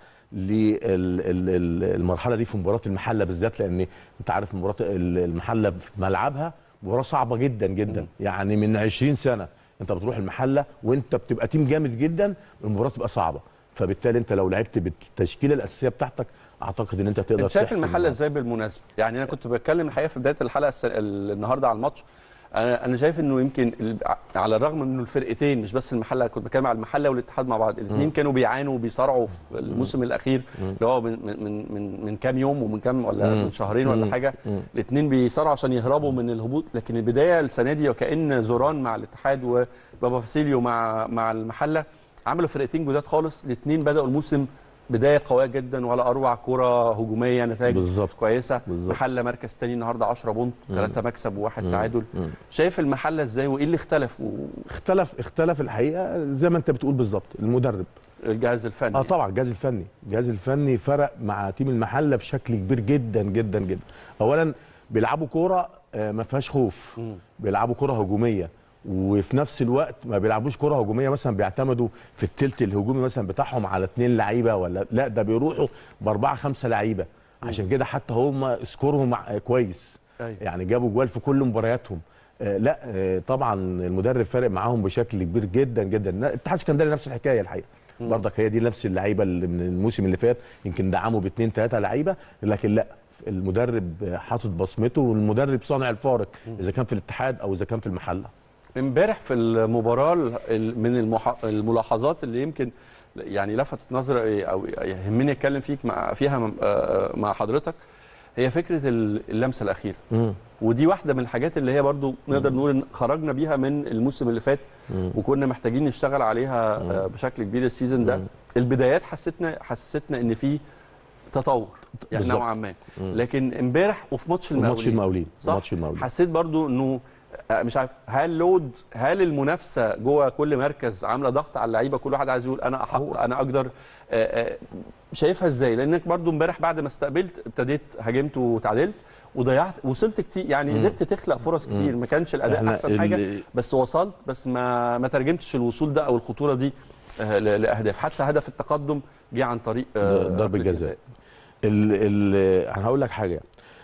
للمرحله دي في مباراه المحله بالذات لان انت عارف مباراه ال- المحله في ملعبها مباراه صعبه جدا جدا يعني من 20 سنه انت بتروح المحله وانت بتبقى تيم جامد جدا المباراه تبقى صعبه فبالتالي انت لو لعبت بالتشكيله الاساسيه بتاعتك اعتقد ان انت تقدر انت شايف تحسم المحله ازاي بالمناسبه يعني انا كنت بتكلم الحقيقه في بدايه الحلقه الس... ال- النهارده على الماتش انا انا شايف انه يمكن ال... على الرغم من انه الفرقتين مش بس المحله كنت بتكلم على المحله والاتحاد مع بعض الاثنين كانوا بيعانوا وبيصارعوا في الموسم الاخير اللي هو من من من من كام يوم ومن كام ولا من شهرين ولا حاجه الاثنين بيصارعوا عشان يهربوا من الهبوط لكن البدايه السنه دي وكان زوران مع الاتحاد وبابا فاسيليو مع مع المحله عملوا فرقتين جداد خالص الاثنين بداوا الموسم بدايه قويه جدا ولا اروع كره هجوميه نتائج بالظبط. كويسه بالظبط. محله مركز ثاني النهارده 10 بونت ثلاثه مكسب وواحد تعادل مم. شايف المحله ازاي وايه اللي اختلف اختلف اختلف الحقيقه زي ما انت بتقول بالظبط المدرب والجهاز الفني اه طبعا الجهاز الفني الجهاز الفني فرق مع تيم المحله بشكل كبير جدا جدا جدا اولا بيلعبوا كوره آه، ما فيهاش خوف بيلعبوا كوره هجوميه وفي نفس الوقت ما بيلعبوش كوره هجوميه مثلا بيعتمدوا في التلت الهجومي مثلا بتاعهم على اثنين لعيبه ولا لا ده بيروحوا باربعه خمسه لعيبه عشان كده حتى هم سكورهم ع- كويس أيوة. يعني جابوا جوال في كل مبارياتهم آه لا آه طبعا المدرب فارق معاهم بشكل كبير جدا جدا لا، الاتحاد السكندري نفس الحكايه الحقيقه برضك هي دي نفس اللعيبه اللي من الموسم اللي فات يمكن دعموا باثنين ثلاثه لعيبه لكن لا المدرب آه، حاطط بصمته والمدرب صانع الفارق اذا كان في الاتحاد او اذا كان في المحله امبارح في المباراه ال- ال- من المح... الملاحظات اللي يمكن يعني لفتت نظري او يهمني اتكلم فيك مع فيها م- آه، مع حضرتك هي فكره ال- اللمسه الاخيره ودي واحده من الحاجات اللي هي برضو نقدر نقول ان خرجنا بيها من الموسم اللي فات وكنا محتاجين نشتغل عليها آه، بشكل كبير السيزون ده البدايات حسيتنا حسستنا ان في تطور يعني بالظبط. نوعا ما لكن امبارح وفي ماتش المقاولين وماتش المقاولين صح ماتش المقاولين حسيت برضو انه آه، مش عارف هل لود هل المنافسه جوه كل مركز عامله ضغط على اللعيبه كل واحد عايز يقول انا أحق انا اقدر آه، آه، شايفها ازاي لانك برضو امبارح بعد ما استقبلت ابتديت هاجمت وتعادلت وضيعت وصلت كتير يعني قدرت تخلق فرص كتير ما كانش الاداء إحنا احسن حاجه اللي- بس وصلت بس ما ما ترجمتش الوصول ده او الخطوره دي آه، ل- لاهداف حتى هدف التقدم جه عن طريق آه، ضربة ركلة جزاء. ال ال انا هقول لك حاجه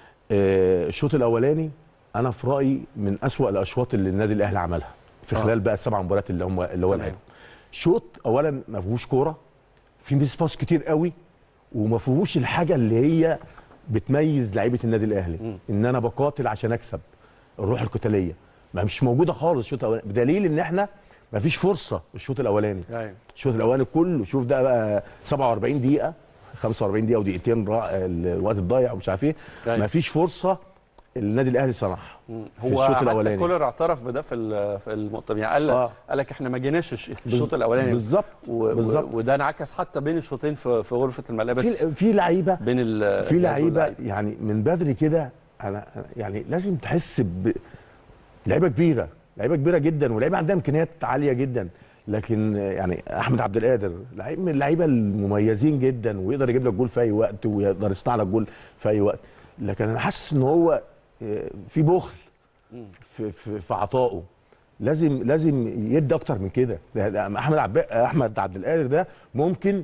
آه، الشوط الاولاني انا في رايي من اسوا الاشواط اللي النادي الاهلي عملها في آه. خلال بقى السبع مباريات اللي هم اللي هو تمام. لعبهم شوط اولا ما فيهوش كوره في ميس باس كتير قوي وما فيهوش الحاجه اللي هي بتميز لعيبه النادي الاهلي ان انا بقاتل عشان اكسب الروح القتاليه ما مش موجوده خالص الشوط الاولاني بدليل ان احنا ما فيش فرصه الشوط الاولاني ايوه الشوط الاولاني كله شوف ده بقى 47 دقيقه 45 دقيقه ودقيقتين را- الوقت الضايع ومش عارف ايه أيوة. مفيش فرصه النادي الاهلي صنعها في هو الشوط حتى الاولاني كولر اعترف بده في ال- في المؤتمر يعني قال آه. قال لك احنا ما جيناش الش- الشوط الاولاني بالظبط و- بالظبط و- وده انعكس حتى بين الشوطين في في غرفه الملابس في في لعيبه بين ال في الجهاز لعيبه واللعيبة. يعني من بدري كده انا أنا- يعني لازم تحس ب لعيبه كبيره لعيبه كبيره جدا ولعيبه عندها امكانيات عاليه جدا لكن يعني احمد عبد القادر لعيب من اللعيبه المميزين جدا ويقدر يجيب لك جول في اي وقت ويقدر يصنع لك جول في اي وقت لكن انا حاسس ان هو آه، في بخل في في, في عطائه لازم لازم يدي اكتر من كده ده- ده احمد عب... احمد عبد القادر ده ممكن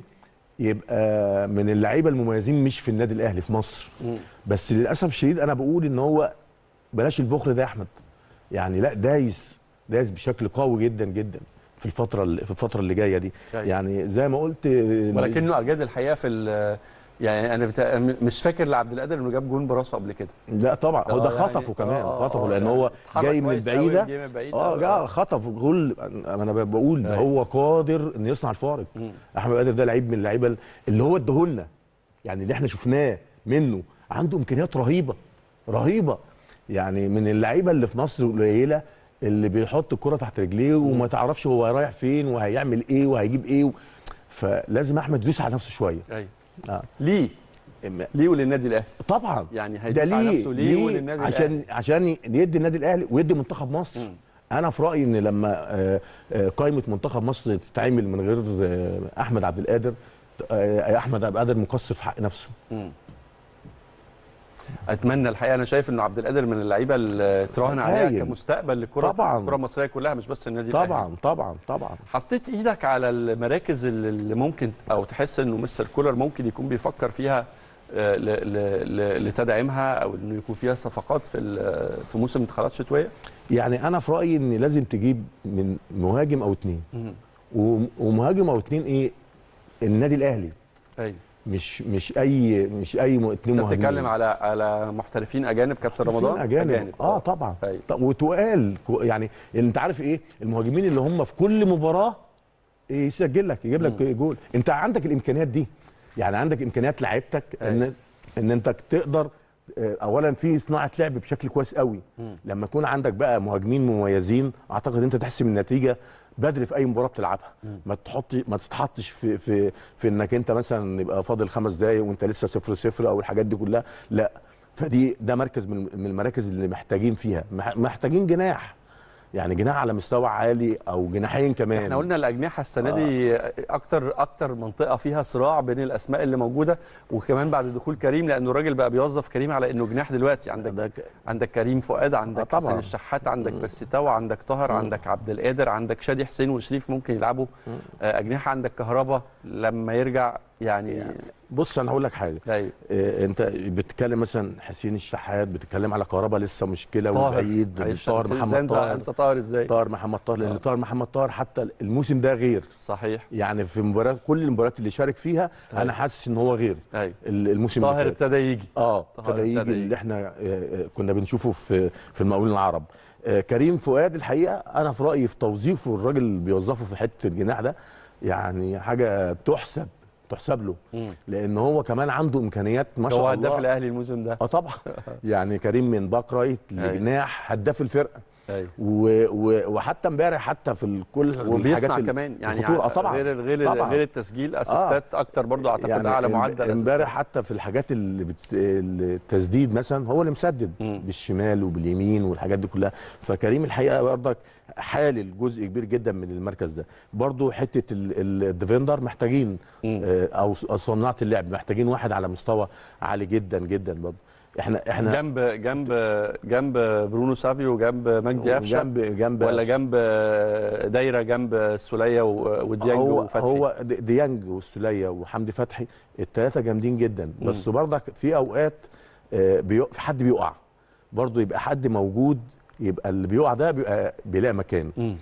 يبقى من اللعيبه المميزين مش في النادي الاهلي في مصر بس للاسف الشديد انا بقول ان هو بلاش البخل ده يا احمد يعني لا دايس دايس بشكل قوي جدا جدا في الفتره اللي في الفتره اللي جايه دي أيوة. يعني زي ما قلت ولكنه اجاد الحقيقه في ال- يعني انا بتا... م- مش فاكر لعبد القادر انه جاب جون براسه قبل كده لا طبعا هو ده آه، يعني- خطفه كمان آه، خطفه آه، لان يعني هو اتحرك جاي من كويس أوي، البعيده جاي من بعيد اه أوي. جا خطف جول انا بقول ده أيوة. هو قادر انه يصنع الفارق احمد قادر ده لعيب من اللعيبه اللي هو اداهولنا يعني اللي احنا شفناه منه عنده امكانيات رهيبه رهيبه يعني من اللعيبه اللي في مصر قليله اللي بيحط الكره تحت رجليه وما تعرفش هو رايح فين وهيعمل ايه وهيجيب ايه و... فلازم احمد يدوس على نفسه شويه ايوه آه. ليه ليه وللنادي الاهلي طبعا يعني ده هيدوس على ليه نفسه ليه, وللنادي عشان الاهلي عشان يدي النادي الاهلي ويدي منتخب مصر مم. انا في رايي ان لما آه، آه، قائمه منتخب مصر تتعمل من غير آه، احمد عبد القادر آه، احمد عبد القادر مقصر في حق نفسه مم. اتمنى الحقيقه انا شايف انه عبد القادر من اللعيبه اللي تراهن عليها هايل. كمستقبل للكره طبعاً. الكره المصريه كلها مش بس النادي الاهلي طبعا طبعا طبعا حطيت ايدك على المراكز اللي اللي ممكن او تحس انه مستر كولر ممكن يكون بيفكر فيها آه، ل- ل- ل- لتدعيمها او انه يكون فيها صفقات في ال- في موسم انتقالات شتويه يعني انا في رايي ان لازم تجيب من مهاجم او اتنين مم. وم- ومهاجم او اتنين ايه النادي الاهلي ايوه مش مش اي مش اي م- اتنين انت مهاجمين بتتكلم على على محترفين اجانب كابتن رمضان أجانب. أجانب. اه طبعا أيوة. طب وتقال كو- يعني انت عارف ايه المهاجمين اللي هم في كل مباراه يسجل لك يجيب لك جول انت عندك الامكانيات دي يعني عندك امكانيات لعيبتك ان ان انت تقدر آه، اولا في صناعه لعب بشكل كويس قوي مم. لما يكون عندك بقى مهاجمين مميزين اعتقد انت تحسم النتيجه بدري في اي مباراه بتلعبها ما تحط ما تتحطش في في في انك انت مثلا يبقى فاضل خمس دقائق وانت لسه صفر صفر او الحاجات دي كلها لا فدي ده مركز من من المراكز اللي محتاجين فيها مح- محتاجين جناح يعني جناح على مستوى عالي او جناحين كمان احنا قلنا الاجنحه السنه دي اكتر اكتر منطقه فيها صراع بين الاسماء اللي موجوده وكمان بعد دخول كريم لانه الراجل بقى بيوظف كريم على انه جناح دلوقتي عندك ده ك- عندك كريم فؤاد عندك آه طبعاً. حسين الشحات عندك بسيتاو عندك طاهر عندك عبد القادر عندك شادي حسين وشريف ممكن يلعبوا آه، اجنحه عندك كهربا لما يرجع يعني يعني بص انا هقول لك حاجه ايوه إيه انت بتتكلم مثلا حسين الشحات بتتكلم على كهربا لسه مشكله طاهر وبعيد معلش، طاهر أنسى- محمد أنسى- طاهر انسى طاهر ازاي طاهر محمد طاهر لان آه. طاهر محمد طاهر حتى الموسم ده غير صحيح يعني في مباريات كل المباريات اللي شارك فيها أيوة. انا حاسس ان هو غير ايوه ال- الموسم طاهر اللي فات. ابتدى يجي اه طاهر ابتدى يجي ابتدى يجي. اللي احنا آه، آه، كنا بنشوفه في في المقاولين العرب آه، كريم فؤاد الحقيقه انا في رايي في توظيفه الراجل اللي بيوظفه في حته الجناح ده يعني حاجه تحسب تحسب له مم. لان هو كمان عنده امكانيات ما هو شاء هداف الله الاهلي الموسم ده اه طبعا يعني كريم من باك رايت أيوة. لجناح هداف الفرقه ايوه و... و... وحتى امبارح حتى في ال- كل الحاجات وبيصنع ال- كمان يعني الخطورة. آه طبعا غير غير طبعا. غير التسجيل اسيستات اكتر برضو اعتقد يعني اعلى امب- معدل امبارح حتى في الحاجات اللي بت... التسديد مثلا هو اللي مسدد مم. بالشمال وباليمين والحاجات دي كلها فكريم الحقيقه برضك حالل جزء كبير جدا من المركز ده برضو حته ال- ال- الديفندر محتاجين مم. آه، او ص- صناعه اللعب محتاجين واحد على مستوى عالي جدا جدا برضو احنا احنا جنب جنب جنب برونو سافيو وجنب مجدي قفشه جنب جنب ولا جنب دايره جنب السوليه و- وديانج هو وفتحي هو دي- ديانج والسوليه وحمدي فتحي الثلاثه جامدين جدا بس برضك في اوقات آه، بيق- في حد بيقع برضه يبقى حد موجود يبقى اللي بيقع ده بيبقى بيلاقي مكان مم.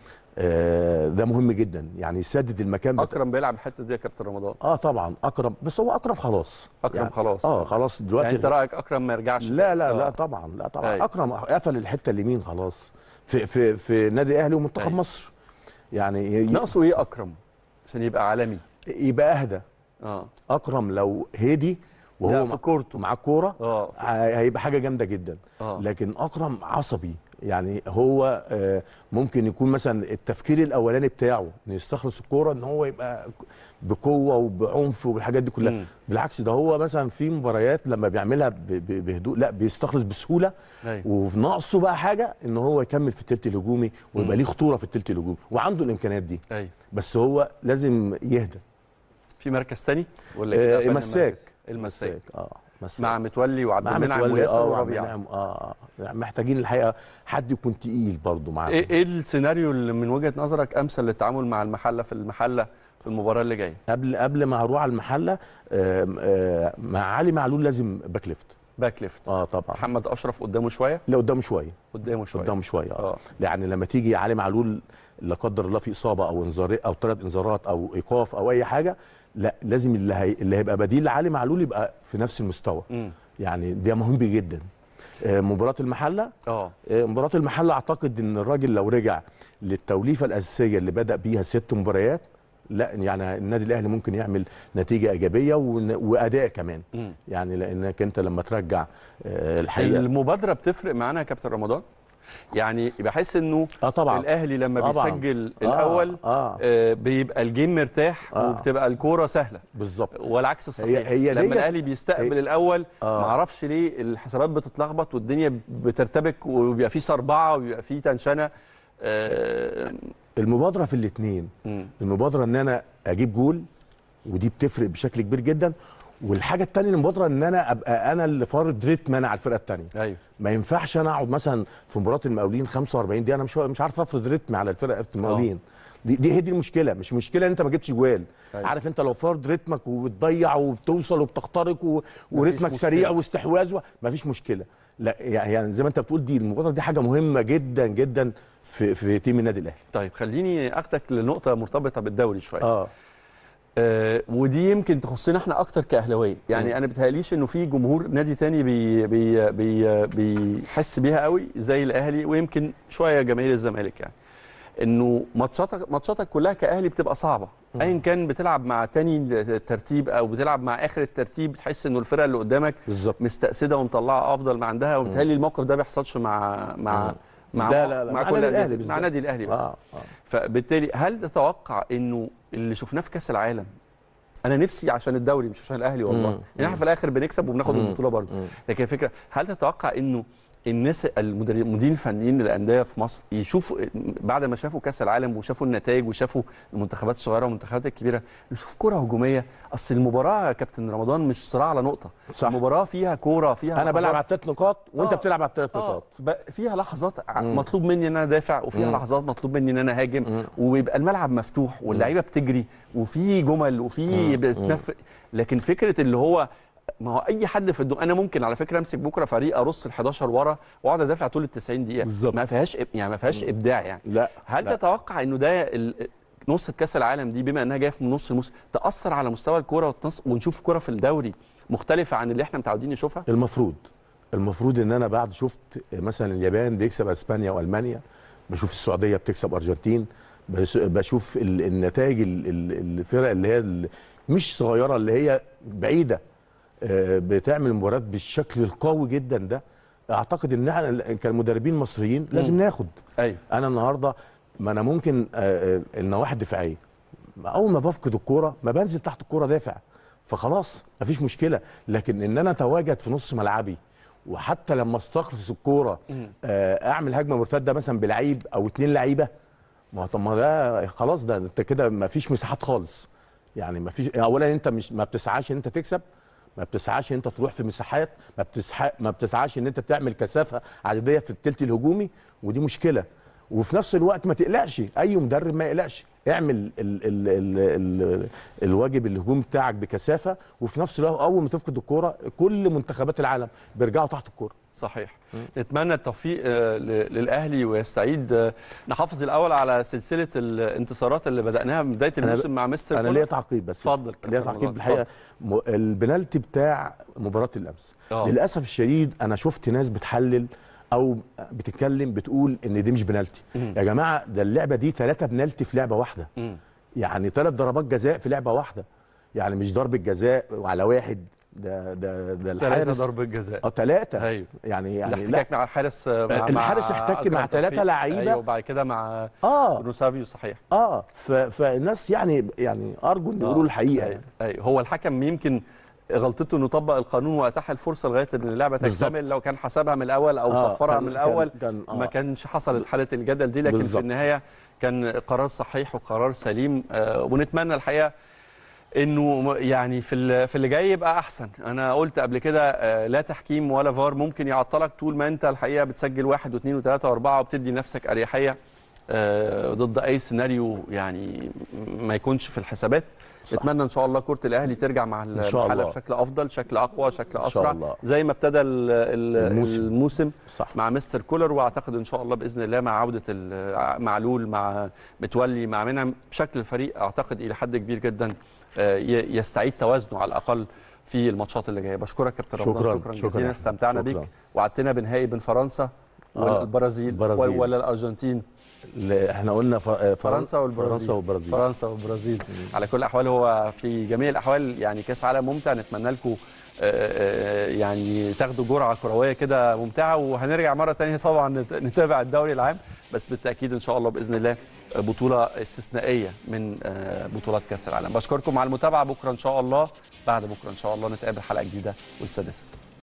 آه، ده مهم جدا يعني يسدد المكان بتاع- اكرم بيلعب الحته دي يا كابتن رمضان اه طبعا اكرم بس هو اكرم خلاص اكرم يعني خلاص اه خلاص دلوقتي يعني انت رايك اكرم ما يرجعش لا لا آه. لا طبعا لا طبعا أيوة. اكرم قفل الحته اليمين خلاص في في في نادي اهلي ومنتخب أيوة. مصر يعني ي- ناقصه ايه اكرم عشان يبقى عالمي يبقى اهدى اه اكرم لو هدي لا، وهو في مع- كورته. مع الكوره اه ه- هيبقى حاجه جامده جدا اه لكن اكرم عصبي يعني هو آه، ممكن يكون مثلا التفكير الاولاني بتاعه انه يستخلص الكوره ان هو يبقى بقوه وبعنف والحاجات دي كلها مم. بالعكس ده هو مثلا في مباريات لما بيعملها ب- ب- بهدوء لا بيستخلص بسهوله ايوه وفي ناقصه بقى حاجه ان هو يكمل في التلت الهجومي ويبقى مم. ليه خطوره في التلت الهجومي وعنده الامكانيات دي ايوه بس هو لازم يهدى في مركز تاني ولا آه، كده قفلنا مساك. المركز؟ المساك اه مساك. مع متولي وعبد مع المنعم متولي وياسر اه وعبد وربيعه المنعم اه آه. محتاجين الحقيقه حد يكون تقيل برضه معاهم ايه ايه السيناريو اللي من وجهه نظرك امثل للتعامل مع المحله في المحله في المباراه اللي جايه قبل قبل ما هروح على المحله آم، آه مع علي معلول لازم باك ليفت باك ليفت اه طبعا محمد اشرف قدامه شويه لا قدامه شويه قدامه شويه قدامه شويه اه اه يعني لما تيجي علي معلول لا قدر الله في اصابه او انذار او ثلاث انذارات او ايقاف او اي حاجه لا لازم اللي هي اللي هيبقى بديل لعلي معلول يبقى في نفس المستوى امم يعني ده مهم جدا آه، مباراه المحله اه آه، مباراه المحله اعتقد ان الراجل لو رجع للتوليفه الاساسيه اللي بدا بيها ست مباريات لا يعني النادي الاهلي ممكن يعمل نتيجه ايجابيه ون- واداء كمان مم. يعني لانك انت لما ترجع آه، الحقيقه المبادره بتفرق معانا يا كابتن رمضان يعني بحس انه اه طبعا الاهلي لما طبعاً. بيسجل آه، الاول اه آه بيبقى الجيم مرتاح آه. وبتبقى الكوره سهله بالظبط والعكس الصحيح هي لما ديت- الاهلي بيستقبل هي- الاول آه. معرفش ليه الحسابات بتتلخبط والدنيا بترتبك وبيبقى فيه صربعه وبيبقى فيه تنشنه آه المبادره في الاثنين مم. المبادره ان انا اجيب جول ودي بتفرق بشكل كبير جدا والحاجه الثانيه المبادره ان انا ابقى انا اللي فارض ريتم انا على الفرقه الثانيه ايوه ما ينفعش انا اقعد مثلا في مباراه المقاولين 45 دقيقه انا مش مش عارف افرض ريتم على الفرقه في المقاولين دي دي هي دي المشكله مش مشكله ان انت ما جبتش جوال أيوة. عارف انت لو فرض رتمك وبتضيع وبتوصل وبتخترق و... ورتمك مشكلة. سريع واستحواذ و... مفيش مشكله لا يعني زي ما انت بتقول دي المبادره دي حاجه مهمه جدا جدا في في تيم النادي الاهلي طيب خليني اخدك لنقطه مرتبطه بالدوري شويه اه آه ودي يمكن تخصنا احنا اكتر كاهلاويه يعني مم. انا بتهيأليش انه في جمهور نادي تاني بي بي بي بيحس بيها قوي زي الاهلي ويمكن شويه جماهير الزمالك يعني انه ماتشاتك ماتشاتك كلها كاهلي بتبقى صعبه ايا كان بتلعب مع تاني ترتيب او بتلعب مع اخر الترتيب بتحس انه الفرقه اللي قدامك بالظبط مستقسده ومطلعه افضل ما عندها وبالتالي الموقف ده بيحصلش مع مع مم. مع لا لا لا مع مع كل نادي الأندية. الأهلي مع بالذات. نادي الاهلي بس اه اه فبالتالي هل تتوقع انه اللي شفناه في كاس العالم انا نفسي عشان الدوري مش عشان الاهلي والله مم. يعني احنا في الاخر بنكسب وبناخد مم. البطوله برضه مم. لكن الفكره هل تتوقع انه الناس المدير- المديرين الفنيين للانديه في مصر يشوفوا بعد ما شافوا كاس العالم وشافوا النتائج وشافوا المنتخبات الصغيره والمنتخبات الكبيره نشوف كره هجوميه اصل المباراه يا كابتن رمضان مش صراع على نقطه صح. المباراه فيها كوره فيها انا بلعب لحظات- على الثلاث نقاط وانت آه. بتلعب على الثلاث آه، نقاط ب- فيها لحظات ع- مم. مطلوب مني ان انا دافع وفيها مم. لحظات مطلوب مني ان انا هاجم مم. ويبقى الملعب مفتوح واللعيبه بتجري وفي جمل وفي مم. بتنف لكن فكره اللي هو ما هو اي حد في الدو... انا ممكن على فكره امسك بكره فريق ارص ال 11 ورا واقعد ادافع طول ال 90 دقيقه بالظبط. ما فيهاش إب- يعني ما فيهاش ابداع يعني لا هل لا. تتوقع انه ده ال... نص كاس العالم دي بما انها جايه في نص الموسم تاثر على مستوى الكوره والتنص... ونشوف كوره في الدوري مختلفه عن اللي احنا متعودين نشوفها المفروض المفروض ان انا بعد شفت مثلا اليابان بيكسب اسبانيا والمانيا بشوف السعوديه بتكسب ارجنتين بش- بشوف ال- النتائج ال- ال- الفرق اللي هي ال- مش صغيره اللي هي بعيده آه، بتعمل مباريات بالشكل القوي جدا ده اعتقد ان احنا كمدربين مصريين لازم ناخد ايوه انا النهارده ما انا ممكن آه، آه، النواحي الدفاعيه اول ما بفقد الكوره ما بنزل تحت الكوره دافع فخلاص مفيش مشكله لكن ان انا اتواجد في نص ملعبي وحتى لما استخلص الكوره آه، اعمل هجمه مرتده مثلا بلعيب او اتنين لعيبه ما هو طب ما ده خلاص ده انت كده مفيش مساحات خالص يعني مفيش اولا انت مش ما بتسعاش ان انت تكسب ما بتسعاش ان انت تروح في مساحات ما بتسعى ما بتسعاش ان انت تعمل كثافه عدديه في الثلث الهجومي ودي مشكله وفي نفس الوقت ما تقلقش اي مدرب ما يقلقش اعمل ال ال ال ال الواجب الهجومي بتاعك بكثافه وفي نفس الوقت اول ما تفقد الكوره كل منتخبات العالم بيرجعوا تحت الكوره صحيح نتمنى التوفيق آه، ل- للاهلي ويستعيد آه، نحافظ الاول على سلسله الانتصارات اللي بداناها من بدايه الموسم مع مستر انا كولر. ليا تعقيب بس اتفضل ليا كابتن تعقيب رمضان، الحقيقه م- البنالتي بتاع مباراه الامس آه. للاسف الشديد انا شفت ناس بتحلل او بتتكلم بتقول ان دي مش بنالتي مم. يا جماعه ده اللعبه دي ثلاثه بنالتي في لعبه واحده مم. يعني ثلاث ضربات جزاء في لعبه واحده يعني مش ضربه جزاء على واحد ده ده ده ثلاثه الحارس ضربه جزاء اه ثلاثه ايوه يعني يعني لا الاحتكاك مع الحارس آه، مع الحارس مع احتك أكرم مع توفيق. ثلاثة لعيبة. ايوه وبعد كده مع اه برونو سافيو صحيح اه ف- فالناس يعني يعني ارجو ان يقولوا الحقيقه أيوة. أيوة. هو الحكم يمكن غلطته انه طبق القانون واتاح الفرصه لغايه ان اللعبه بالظبط. تكتمل لو كان حسبها من الاول او آه، صفرها كان- من كان- الاول كان- آه. ما كانش حصلت حاله الجدل دي لكن بالظبط. في النهايه كان قرار صحيح وقرار سليم آه، ونتمنى الحقيقه انه م- يعني في ال- في اللي جاي يبقى احسن انا قلت قبل كده آه، لا تحكيم ولا فار ممكن يعطلك طول ما انت الحقيقه بتسجل واحد واثنين وثلاثه واربعه وبتدي لنفسك اريحيه آه، ضد اي سيناريو يعني ما يكونش في الحسابات صح. نتمنى ان شاء الله كره الاهلي ترجع مع إن شاء الحلقه الله. بشكل افضل شكل اقوى شكل إن شاء اسرع الله. زي ما ابتدى ال- ال- الموسم. الموسم صح مع مستر كولر واعتقد ان شاء الله باذن الله مع عوده ال- معلول مع متولي مع منعم شكل الفريق اعتقد الى حد كبير جدا آه، ي- يستعيد توازنه على الاقل في الماتشات اللي جايه بشكرك كابتن رمضان شكراً، شكرا شكراً جزيلا يا استمتعنا أحمد، بيك شكراً. وعدتنا بنهائي بين فرنسا آه، والبرازيل البرازيل. ولا الارجنتين لا، احنا قلنا ف- آه، فرنسا والبرازيل فرنسا والبرازيل فرنسا والبرازيل على كل الاحوال هو في جميع الاحوال يعني كاس عالم ممتع نتمنى لكم آه، يعني تاخدوا جرعه كرويه كده ممتعه وهنرجع مره تانية طبعا نت- نتابع الدوري العام بس بالتاكيد ان شاء الله باذن الله بطوله استثنائيه من آه، بطولات كاس العالم بشكركم على المتابعه بكره ان شاء الله بعد بكره ان شاء الله نتقابل حلقه جديده والسادسه